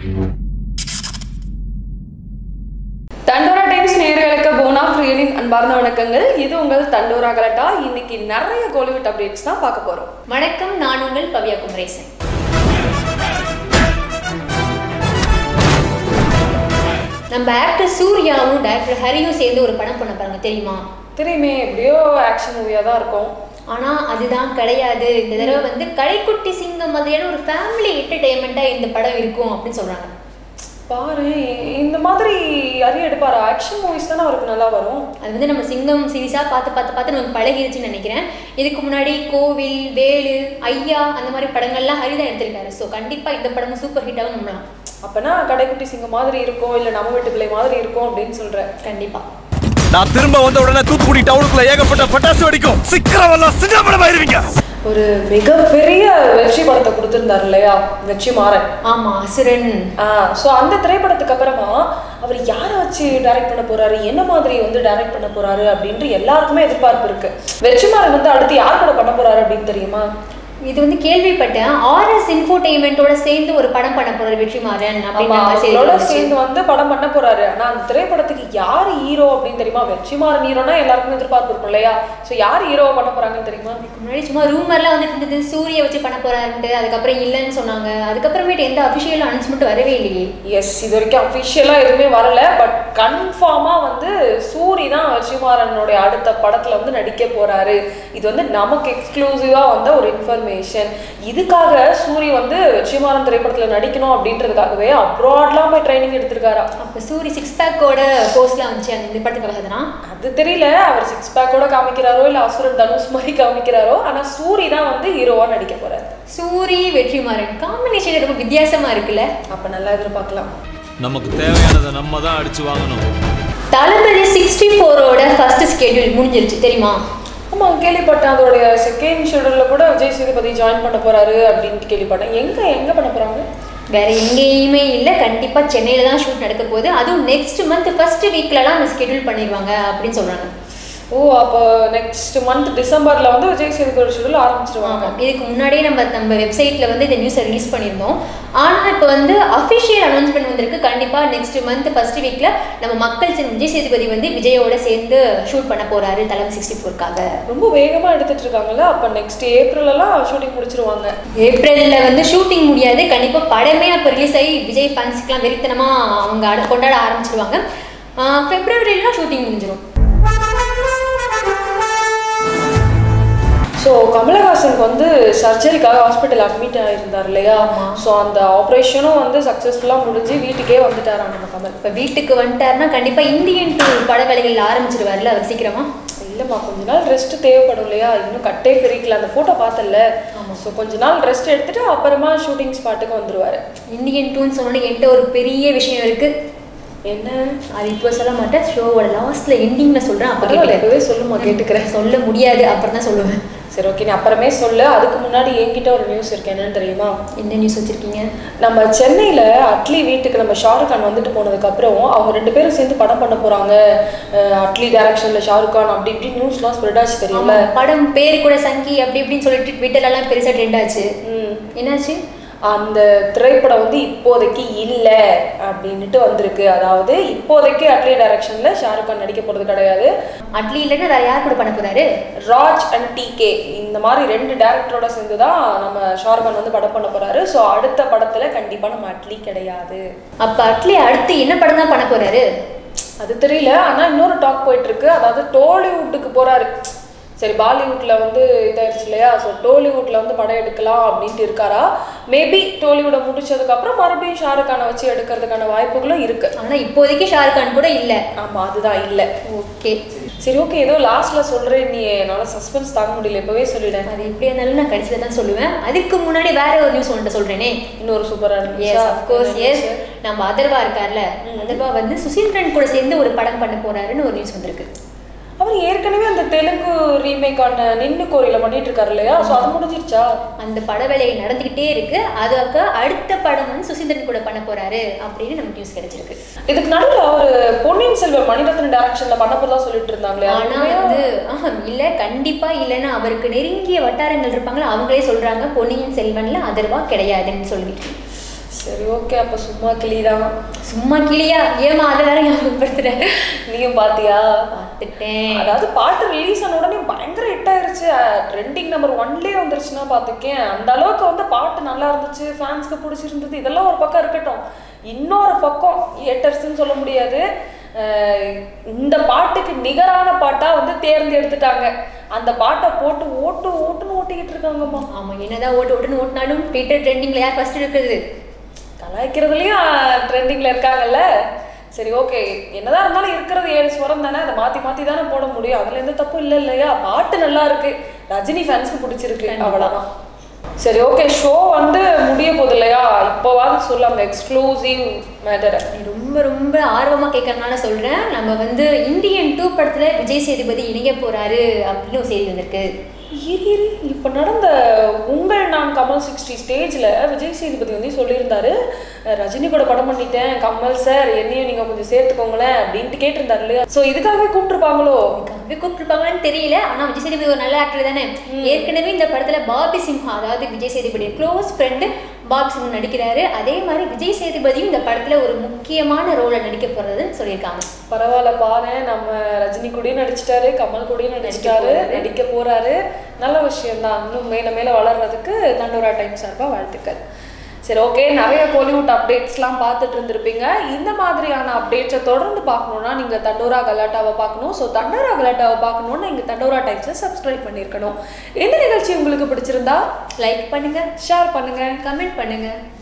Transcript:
தண்டோரா டைம்ஸ் நேர்களுக்கு போனா பிரியனின் அன்பார்ந்த வணக்கங்கள் இது உங்கள் தண்டோரா கலட்டா இன்னைக்கு நிறைய கோலிவுட் அப்டேட்ஸ் தான் பார்க்க போறோம் வணக்கம் நான் உங்கள் பவ்யா குமரேசன் நம்ம ஆக்டர் சூர்யாவும் டைரக்டர் ஹரியும் சேர்ந்து ஒரு படம் பண்ண பாருங்க தெரியுமா தெரியுமே எப்படியோ ஆக்ஷன் மூவியா தான் இருக்கும் ஆனா அதுதான் கிடையாது இந்த தடவை வந்து கடைக்குட்டி சிங்கம் மாதிரியான ஒரு ஃபேமிலி என்டர்டைன்மெண்ட்டா இந்த படம் இருக்கும் அப்படின்னு சொல்றாங்க பாரு இந்த மாதிரி அறிய எடுப்பாரு ஆக்ஷன் மூவிஸ் தானே அவருக்கு நல்லா வரும் அது வந்து நம்ம சிங்கம் சீரிஸா பார்த்து பார்த்து பார்த்து நமக்கு பழகிருச்சுன்னு நினைக்கிறேன் இதுக்கு முன்னாடி கோவில் வேலு ஐயா அந்த மாதிரி படங்கள்லாம் ஹரிதான் எடுத்திருக்காரு ஸோ கண்டிப்பா இந்த படமும் சூப்பர் ஹிட்டாகவும் நம்பலாம் அப்பனா கடைக்குட்டி சிங்கம் மாதிரி இருக்கும் இல்ல நம்ம வீட்டு பிள்ளை மாதிரி இருக்கும் அப்படின்னு சொல்றேன் கண்டிப்பா நான் திரும்ப வந்த உடனே தூத்துக்குடி டவுனுக்குள்ள ஏகப்பட்ட பட்டாசு வெடிக்கும் சீக்கிரம் சின்னப்படம் ஆயிருவீங்க ஒரு மிகப்பெரிய வெற்றி படத்தை கொடுத்திருந்தாரு இல்லையா வெற்றி மாறன் ஆமா அசுரன் ஸோ அந்த திரைப்படத்துக்கு அப்புறமா அவர் யாரை வச்சு டைரக்ட் பண்ண போறாரு என்ன மாதிரி வந்து டைரக்ட் பண்ண போறாரு அப்படின்ட்டு எல்லாருக்குமே எதிர்பார்ப்பு இருக்கு வெற்றிமாறன் வந்து அடுத்து யார் கூட பண்ண போறாரு அப்படின்னு தெரியுமா இது வந்து கேள்விப்பட்டேன் ஆர்எஸ் இன்ஃபோடெயின்மெண்ட்டோட சேர்ந்து ஒரு படம் பண்ண போறாரு வெற்றிமாறன் ஆமா, அப்படின்னு நம்ம செய்தி அவங்களோட வந்துச்சு. சேர்ந்து வந்து படம் பண்ண போறாரு ஆனா அந்த திரைப்படத்துக்கு யார் ஹீரோ அப்படின்னு தெரியுமா வெற்றிமாறன் ஹீரோனா எல்லாருக்குமே எதிர்பார்ப்பு இருக்கும் இல்லையா ஸோ யார் ஹீரோ பண்ண போறாங்கன்னு தெரியுமா இதுக்கு முன்னாடி சும்மா ரூமர்லாம் வந்துட்டு இருந்தது சூரிய வச்சு பண்ண போறாருன்ட்டு அதுக்கப்புறம் இல்லைன்னு சொன்னாங்க அதுக்கப்புறமேட்டு எந்த அஃபிஷியல் அனௌன்ஸ்மெண்ட் வரவே இல்லையே எஸ் இது வரைக்கும் அஃபிஷியலாக எதுவுமே வரல பட் கன்ஃபார்மாக வந்து சூரி தான் வெற்றிமாறனுடைய அடுத்த படத்தில் வந்து நடிக்க போறாரு இது வந்து நமக்கு எக்ஸ்க்ளூசிவாக வந்த ஒரு இன்ஃபர்மேஷன் இதுக்காக சூரி வந்து வெற்றிமாறன் திரைப்படத்தில் நடிக்கணும் அப்படின்றதுக்காகவே அப்ராட்லாம் போய் ட்ரைனிங் எடுத்திருக்காரா அப்போ சூரி சிக்ஸ் பேக்கோட போஸ்ட்லாம் வந்துச்சு அந்த இந்த படத்துக்காக தானா அது தெரியல அவர் சிக்ஸ் பேக்கோட காமிக்கிறாரோ இல்லை அசுரன் தனுஷ் மாதிரி காமிக்கிறாரோ ஆனால் சூரி தான் வந்து ஹீரோவாக நடிக்க போறாரு சூரி வெற்றிமாறன் காம்பினேஷன் ரொம்ப வித்தியாசமா இருக்குல்ல அப்போ நல்லா எதிர்பார்க்கலாம் நமக்கு தேவையானதை நம்ம தான் அடிச்சு வாங்கணும் தளபதி சிக்ஸ்டி ஃபோரோட ஃபர்ஸ்ட் ஸ்கெடியூல் முடிஞ்சிருச்சு தெரியுமா ஆமாம் கேள்விப்பட்டேன் அதோடைய செகண்ட் ஷெடியூலில் கூட விஜய் சேதுபதி ஜாயின் பண்ண போறாரு அப்படின்ட்டு கேள்விப்பட்டேன் எங்கே எங்கே பண்ண போறாங்க வேற எங்கேயுமே இல்லை கண்டிப்பா சென்னையில தான் ஷூட் நடக்க போகுது அதுவும் நெக்ஸ்ட் மந்த் ஃபர்ஸ்ட் வீக்லலாம் அந்த ஸ்கெடியூல் பண்ணிடுவாங்க அப்படின்னு சொல்றாங்க ஓ அப்போ நெக்ஸ்ட் மந்த் டிசம்பர்ல வந்து விஜய் சேதுபதி ஷெடியூல் ஆரம்பிச்சிருவாங்க ஆமாம் இதுக்கு முன்னாடியே நம்ம நம்ம வெப்சைட்டில் வந்து இந்த நியூஸை ரிலீஸ் பண்ணியிருந்தோம் ஆனால் இப்போ வந்து அஃபிஷியல் அனௌன்ஸ்மெண்ட் வந்திருக்கு கண்டிப்பாக நெக்ஸ்ட் மந்த் ஃபர்ஸ்ட் வீக்கில் நம்ம மக்கள் சின்ன விஜய் சேதுபதி வந்து விஜயோட சேர்ந்து ஷூட் பண்ண போறாரு தலைமை சிக்ஸ்டி ஃபோர்க்காக ரொம்ப வேகமா எடுத்துட்டு இருக்காங்கல்ல அப்ப நெக்ஸ்ட் ஏப்ரல்லாம் ஷூட்டிங் முடிச்சிருவாங்க ஏப்ரலில் வந்து ஷூட்டிங் முடியாது கண்டிப்பாக படமே அப்போ ரிலீஸ் ஆகி விஜய் ஃபேன்ஸுக்கெலாம் வெறித்தனமாக அவங்க அட- கொண்டாட ஆரம்பிச்சிடுவாங்க ஃபெப்ரவரிலாம் ஷூட்டிங் முடிஞ்சிடும் ஸோ கமலஹாசனுக்கு வந்து சர்ஜரிக்காக ஹாஸ்பிட்டல் அட்மிட் ஆயிருந்தார் இல்லையா ஆமா. ஸோ அந்த ஆப்ரேஷனும் வந்து சக்ஸஸ்ஃபுல்லாக முடிஞ்சு வீட்டுக்கே வந்துட்டாராம் நம்ம கமல் இப்போ வீட்டுக்கு வந்துட்டாருன்னா கண்டிப்பாக இந்தியன் டூ பட வேலைகள் ஆரம்பிச்சிடுவார்ல அவர் சீக்கிரமா இல்லைம்மா கொஞ்ச நாள் ரெஸ்ட் தேவைப்படும் இல்லையா இன்னும் கட்டே பிரிக்கல அந்த ஃபோட்டோ பார்த்தல ஸோ கொஞ்ச நாள் ரெஸ்ட் எடுத்துட்டு அப்புறமா ஷூட்டிங் ஸ்பாட்டுக்கு வந்துருவாரு இந்தியன் டூன்னு சொன்னோன்னே என்கிட்ட ஒரு பெரிய விஷயம் இருக்கு என்ன அது இப்போ சொல்ல மாட்டேன் ஷோவோட லாஸ்ட்ல எண்டிங்ல சொல்றேன் அப்போ பரவாயில்ல, கேட்குறேன் இப்பவே சொல்லுமா கேட்டுக்கிறேன் சொல்ல முடியாது அப்புறம் தான் சொல்லுவேன் சரி ஓகே நீ அப்புறமே சொல்லு அதுக்கு முன்னாடி என்கிட்ட ஒரு நியூஸ் இருக்கு என்னன்னு தெரியுமா என்ன நியூஸ் வச்சிருக்கீங்க நம்ம சென்னையில் அட்லி வீட்டுக்கு நம்ம ஷாருக் கான் வந்துட்டு போனதுக்கப்புறம் அவங்க ரெண்டு பேரும் சேர்ந்து படம் பண்ண போகிறாங்க அட்லி டைரக்ஷனில் ஷாருக் கான் அப்படி இப்படி நியூஸ்லாம் ஸ்ப்ரெட் ஆச்சு தெரியும்ல ஆமா, படம் பேரு கூட சங்கி அப்படி இப்படின்னு சொல்லிட்டு ட்விட்டர்ல எல்லாம் பெருசா ட்ரெண்ட் ஆச்சு ம் என்னாச்சு அந்த திரைப்படம் வந்து இப்போதைக்கு இல்லை அப்படின்னுட்டு வந்திருக்கு அதாவது இப்போதைக்கு அட்லி டைரக்ஷனில் ஷாருக் கான் நடிக்க போகிறது கிடையாது அட்லி இல்லைன்னா வேற யார் கூட பண்ண போறாரு ராஜ் அண்ட் டிகே இந்த மாதிரி ரெண்டு டேரக்டரோட சேர்ந்து தான் நம்ம ஷாருக் கான் வந்து படம் பண்ண போகிறாரு ஸோ அடுத்த படத்தில் கண்டிப்பாக நம்ம அட்லி கிடையாது அப்ப அட்லி அடுத்து என்ன படம் தான் பண்ண போறாரு அது தெரியல ஆனா இன்னொரு டாக் போயிட்டு இருக்கு அதாவது டோலிவுட்டுக்கு போறாரு சரி பாலிவுட்ல வந்து இதாயிருச்சு இல்லையா ஸோ டோலிவுட்ல வந்து படம் எடுக்கலாம் அப்படின்ட்டு இருக்காரா மேபி டோலிவுட முடிச்சதுக்கு அப்புறம் மறுபடியும் ஷாருக் கானை வச்சு எடுக்கிறதுக்கான வாய்ப்புகளும் இருக்கு ஆனா இப்போதைக்கு ஷாருக் கான் கூட இல்ல ஆமா அதுதான் இல்ல ஓகே சரி ஓகே ஏதோ லாஸ்ட்ல சொல்றேன் நீ என்னால சஸ்பென்ஸ் தாங்க முடியல இப்பவே சொல்லிட்டேன் அது எப்படி இருந்தாலும் நான் கடைசியில தான் சொல்லுவேன் அதுக்கு முன்னாடி வேற ஒரு நியூஸ் உன்கிட்ட சொல்றேனே இன்னொரு சூப்பரான எஸ் அஃப்கோர்ஸ் எஸ் நம்ம அதர்வா இருக்கார்ல அதர்வா வந்து சுசீந்திரன் கூட சேர்ந்து ஒரு படம் பண்ண போறாருன்னு ஒரு நியூஸ் வந்திருக்கு அவர் ஏற்கனவே அந்த தெலுங்கு ரீமேக்கான நின்னு கோரியில பண்ணிட்டு இருக்காரு இல்லையா ஸோ அது முடிஞ்சிருச்சா அந்த பட வேலைகள் நடந்துகிட்டே இருக்கு அதுக்கு அடுத்த படம் வந்து சுசீந்திரன் கூட பண்ண போறாரு அப்படின்னு நமக்கு நியூஸ் கிடைச்சிருக்கு இதுக்கு நடுவில் அவர் பொன்னியின் செல்வன் மணிரத்னம் டைரக்ஷன்ல பண்ண போறதா சொல்லிட்டு இருந்தாங்களே அது ஆனா உண்மையா? வந்து ஆஹா இல்ல கண்டிப்பா இல்லைன்னா அவருக்கு நெருங்கிய வட்டாரங்கள் இருப்பாங்களா அவங்களே சொல்றாங்க பொன்னியின் செல்வன்ல அதர்வா கிடையாதுன்னு சொல்லிட்டு சரி ஓகே அப்ப சும்மா கிளிதான் சும்மா கிளியா ஏமா அதை வேற ஞாபகப்படுத்துறேன் நீயும் பாத்தியா பார்த்துட்டேன் அதாவது பாட்டு ரிலீஸ் ஆன உடனே பயங்கர ஹிட் ஆயிருச்சு ட்ரெண்டிங் நம்பர் ஒன்லயே வந்துருச்சுன்னா பார்த்துக்கேன் அந்த அளவுக்கு வந்து பாட்டு நல்லா இருந்துச்சு ஃபேன்ஸ்க்கு பிடிச்சிருந்தது இதெல்லாம் ஒரு பக்கம் இருக்கட்டும் இன்னொரு பக்கம் ஏட்டர்ஸ்ன்னு சொல்ல முடியாது அஹ் இந்த பாட்டுக்கு நிகரான பாட்டா வந்து தேர்ந்தெடுத்துட்டாங்க அந்த பாட்டை போட்டு ஓட்டு ஓட்டுன்னு ஓட்டிக்கிட்டு இருக்காங்கம்மா ஆமா என்னதான் ஓட்டு ஓட்டுன்னு ஓட்டினாலும் ட்விட்டர் ட்ரெண்டிங்ல யார் ஃபர்ஸ்ட் இருக்குது கலாய்க்கிறதுலயும் ட்ரெண்டிங்ல இருக்காங்கல்ல சரி ஓகே என்னதான் இருந்தாலும் இருக்கிறது ஏழு ஸ்வரம் தானே அதை மாத்தி மாத்தி தானே போட முடியும் அதுல எந்த தப்பும் இல்லை இல்லையா பாட்டு நல்லா இருக்கு ரஜினி ஃபேன்ஸ்க்கு பிடிச்சிருக்கு அவ்வளவுதான் சரி ஓகே ஷோ வந்து முடிய போகுது இல்லையா இப்போவாது சொல்ல அந்த எக்ஸ்க்ளூசிவ் மேட்டரை நீ ரொம்ப ரொம்ப ஆர்வமா கேட்கறதுனால சொல்றேன் நம்ம வந்து இந்தியன் டூ படத்துல விஜய் சேதுபதி இணைய போறாரு அப்படின்னு ஒரு செய்தி வந்திருக்கு இரு இரு இப்போ நடந்த உங்கள் நான் கமல் சிக்ஸ்டி ஸ்டேஜில் விஜய் சேதுபதி வந்து சொல்லியிருந்தாரு அஹ் ரஜினி கூட படம் பண்ணிட்டேன் கமல் சார் என்னையும் நீங்கள் கொஞ்சம் சேர்த்துக்கோங்களேன் அப்படின்ட்டு கேட்டிருந்தாரு இல்லையா ஸோ இதுக்காகவே கூப்பிட்டுருப்பாங்களோ கம்பி கூப்பிட்டுருப்பாங்களான்னு தெரியல ஆனா விஜய் சேதுபதி ஒரு நல்ல ஆக்டர் தானே ஏற்கனவே இந்த படத்துல பாபி சிம்ஹா அதாவது விஜய் சேதுபதி க்ளோஸ் ஃப்ரெண்டு பாபி சிம்ஹா நடிக்கிறாரு அதே மாதிரி விஜய் சேதுபதியும் இந்த படத்துல ஒரு முக்கியமான ரோலை நடிக்க போறதுன்னு சொல்லியிருக்காங்க பரவாயில்ல பாரு நம்ம ரஜினி கூடயும் நடிச்சிட்டாரு கமல் கூடயும் நடிச்சிட்டாரு நடிக்க போறாரு நல்ல விஷயம்தான் இன்னும் மேல மேல வளர்றதுக்கு தண்டோரா டைம் சார்பாக வாழ்த்துக்கள் சரி ஓகே நிறைய கோலிவுட் அப்டேட்ஸ்லாம் பார்த்துட்டு இருந்திருப்பீங்க இந்த மாதிரியான அப்டேட்ஸை தொடர்ந்து பார்க்கணுன்னா நீங்கள் தண்டோரா கலாட்டாவை பார்க்கணும் ஸோ தண்டோரா கலாட்டாவை பார்க்கணுன்னு நீங்கள் தண்டோரா டைம்ஸை சப்ஸ்கிரைப் பண்ணியிருக்கணும் இந்த நிகழ்ச்சி உங்களுக்கு பிடிச்சிருந்தா லைக் பண்ணுங்க ஷேர் பண்ணுங்க கமெண்ட் பண்ணுங்க